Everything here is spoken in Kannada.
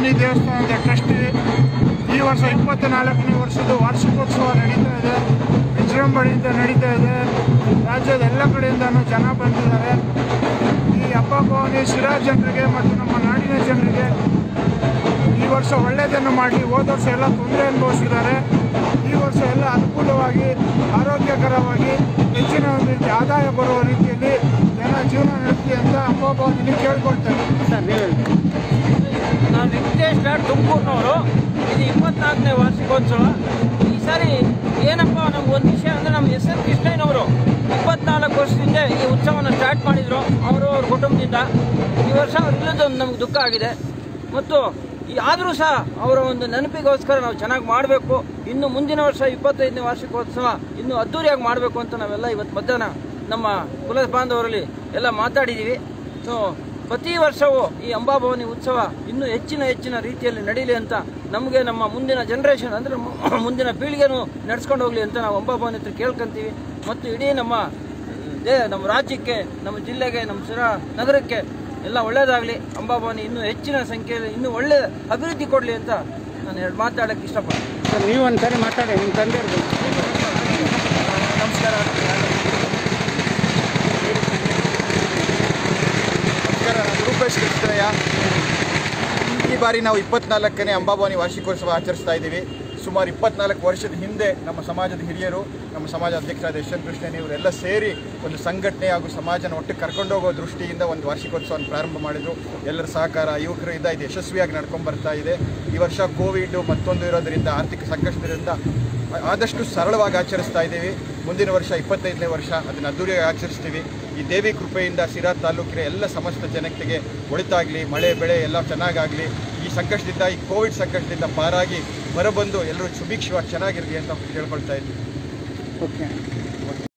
ಅಂಬಾಭವಾನಿ ದೇವಸ್ಥಾನದ ಟ್ರಸ್ಟಿ ಈ ವರ್ಷ ಇಪ್ಪತ್ತ್ನಾಲ್ಕನೇ ವರ್ಷದ ವಾರ್ಷಿಕೋತ್ಸವ ನಡೀತಾ ಇದೆ ವಿಜೃಂಭಣೆಯಿಂದ ನಡೀತಾ ಇದೆ ರಾಜ್ಯದ ಎಲ್ಲ ಕಡೆಯಿಂದನೂ ಜನ ಬಂದಿದ್ದಾರೆ ಈ ಅಬ್ಬಾಭವಾನಿ ಶಿರಾ ಜನರಿಗೆ ಮತ್ತು ನಮ್ಮ ನಾಡಿನ ಜನರಿಗೆ ಈ ವರ್ಷ ಒಳ್ಳೆಯದನ್ನು ಮಾಡಿ ಹೋದ ವರ್ಷ ಎಲ್ಲ ತೊಂದರೆ ಅನುಭವಿಸಿದ್ದಾರೆ ಈ ವರ್ಷ ಎಲ್ಲ ಅನುಕೂಲವಾಗಿ ಆರೋಗ್ಯಕರವಾಗಿ ಹೆಚ್ಚಿನ ಒಂದು ರೀತಿ ಆದಾಯ ಬರುವ ರೀತಿಯಲ್ಲಿ ಜನ ಜೀವನ ನಡೆಸಲಿ ಅಂತ ಅಬ್ಬಾಭವಾನಿ ಕೇಳ್ಕೊಳ್ತೇನೆ ಸರ್ ನೀವು ನಾನು ವೆಂಕಟೇಶ್ ಬ್ಯಾಟ್ ತುಮಕೂರಿನವರು ಇದು ಇಪ್ಪತ್ನಾಲ್ಕನೇ ವಾರ್ಷಿಕೋತ್ಸವ ಈ ಸಾರಿ ಏನಪ್ಪ ನಮ್ಗೆ ಒಂದು ವಿಷಯ ಅಂದರೆ ನಮ್ಮ ಎಸ್ ಎನ್ ಕೃಷ್ಣಯ್ಯನವರು ಇಪ್ಪತ್ನಾಲ್ಕು ವರ್ಷದಿಂದ ಈ ಉತ್ಸವನ ಸ್ಟಾರ್ಟ್ ಮಾಡಿದರು ಅವರು ಅವ್ರ ಕುಟುಂಬದಿಂದ ಈ ವರ್ಷ ಅವ್ರು ಇಲ್ಲದೊಂದು ನಮ್ಗೆ ದುಃಖ ಆಗಿದೆ ಮತ್ತು ಈ ಆದರೂ ಸಹ ಅವರ ಒಂದು ನೆನಪಿಗೋಸ್ಕರ ನಾವು ಚೆನ್ನಾಗಿ ಮಾಡಬೇಕು ಇನ್ನು ಮುಂದಿನ ವರ್ಷ ಇಪ್ಪತ್ತೈದನೇ ವಾರ್ಷಿಕೋತ್ಸವ ಇನ್ನೂ ಅದ್ದೂರಿಯಾಗಿ ಮಾಡಬೇಕು ಅಂತ ನಾವೆಲ್ಲ ಇವತ್ತು ಮಧ್ಯಾಹ್ನ ನಮ್ಮ ಕುಲ ಬಾಂಧವರಲ್ಲಿ ಎಲ್ಲ ಮಾತಾಡಿದ್ದೀವಿ ಸೊ ಪ್ರತಿ ವರ್ಷವೂ ಈ ಅಂಬಾಭವಾನಿ ಉತ್ಸವ ಇನ್ನೂ ಹೆಚ್ಚಿನ ಹೆಚ್ಚಿನ ರೀತಿಯಲ್ಲಿ ನಡೀಲಿ ಅಂತ ನಮಗೆ ನಮ್ಮ ಮುಂದಿನ ಜನ್ರೇಷನ್ ಅಂದರೆ ಮುಂದಿನ ಪೀಳಿಗೆನೂ ನಡ್ಸ್ಕೊಂಡು ಹೋಗಲಿ ಅಂತ ನಾವು ಅಂಬಾಭವಾನಿ ಹತ್ರ ಕೇಳ್ಕೊಂತೀವಿ ಮತ್ತು ಇಡೀ ನಮ್ಮ ದೇ ನಮ್ಮ ರಾಜ್ಯಕ್ಕೆ ನಮ್ಮ ಜಿಲ್ಲೆಗೆ ನಮ್ಮ ಶಿರಾ ನಗರಕ್ಕೆ ಎಲ್ಲ ಒಳ್ಳೆಯದಾಗಲಿ ಅಂಬಾಭವಾನಿ ಇನ್ನೂ ಹೆಚ್ಚಿನ ಸಂಖ್ಯೆಯಲ್ಲಿ ಇನ್ನೂ ಒಳ್ಳೆ ಅಭಿವೃದ್ಧಿ ಕೊಡಲಿ ಅಂತ ನಾನು ಎರಡು ಮಾತಾಡೋಕ್ಕೆ ಇಷ್ಟಪಡ್ತೀನಿ ಸರ್ ನೀವು ಒಂದ್ಸರಿ ಮಾತಾಡಿ ನಿಮ್ಮ ತಂದೆ ನಮಸ್ಕಾರ ನಮಸ್ಕಾರ ನಾನು ರೂಪೇಶ್ ಕೃಷ್ಣಯ್ಯ ಈ ಬಾರಿ ನಾವು ಇಪ್ಪತ್ನಾಲ್ಕನೇ ಅಂಬಾಭವಾನಿ ವಾರ್ಷಿಕೋತ್ಸವ ಆಚರಿಸ್ತಾ ಇದ್ದೀವಿ ಸುಮಾರು ಇಪ್ಪತ್ನಾಲ್ಕು ವರ್ಷದ ಹಿಂದೆ ನಮ್ಮ ಸಮಾಜದ ಹಿರಿಯರು ನಮ್ಮ ಸಮಾಜ ಅಧ್ಯಕ್ಷರಾದ ಯಶವಂತ ಕೃಷ್ಣನ್ ಇವರೆಲ್ಲ ಸೇರಿ ಒಂದು ಸಂಘಟನೆ ಹಾಗೂ ಸಮಾಜನ ಒಟ್ಟಿಗೆ ಕರ್ಕೊಂಡೋಗೋ ದೃಷ್ಟಿಯಿಂದ ಒಂದು ವಾರ್ಷಿಕೋತ್ಸವವನ್ನು ಪ್ರಾರಂಭ ಮಾಡಿದ್ರು ಎಲ್ಲರ ಸಹಕಾರ ಯುವಕರಿಂದ ಇದು ಯಶಸ್ವಿಯಾಗಿ ನಡ್ಕೊಂಡು ಬರ್ತಾ ಇದೆ ಈ ವರ್ಷ ಕೋವಿಡ್ ಮತ್ತೊಂದು ಇರೋದರಿಂದ ಆರ್ಥಿಕ ಸಂಕಷ್ಟದಿಂದ ಆದಷ್ಟು ಸರಳವಾಗಿ ಆಚರಿಸ್ತಾ ಇದ್ದೀವಿ ಮುಂದಿನ ವರ್ಷ ಇಪ್ಪತ್ತೈದನೇ ವರ್ಷ ಅದನ್ನು ಅದ್ದೂರಿಯಾಗಿ ಆಚರಿಸ್ತೀವಿ ಈ ದೇವಿ ಕೃಪೆಯಿಂದ ಸಿರಾ ತಾಲೂಕಿನ ಎಲ್ಲ ಸಮಸ್ತ ಜನತೆಗೆ ಒಳಿತಾಗಲಿ ಮಳೆ ಬೆಳೆ ಎಲ್ಲ ಚೆನ್ನಾಗಾಗಲಿ ಈ ಸಂಕಷ್ಟದಿಂದ ಈ ಕೋವಿಡ್ ಸಂಕಷ್ಟದಿಂದ ಪಾರಾಗಿ ಹೊರಬಂದು ಎಲ್ಲರೂ ಸುಭಿಕ್ಷವಾಗಿ ಚೆನ್ನಾಗಿರಲಿ ಅಂತ ಕೇಳ್ಕೊಳ್ತಾ ಇದ್ದೀವಿ ಓಕೆ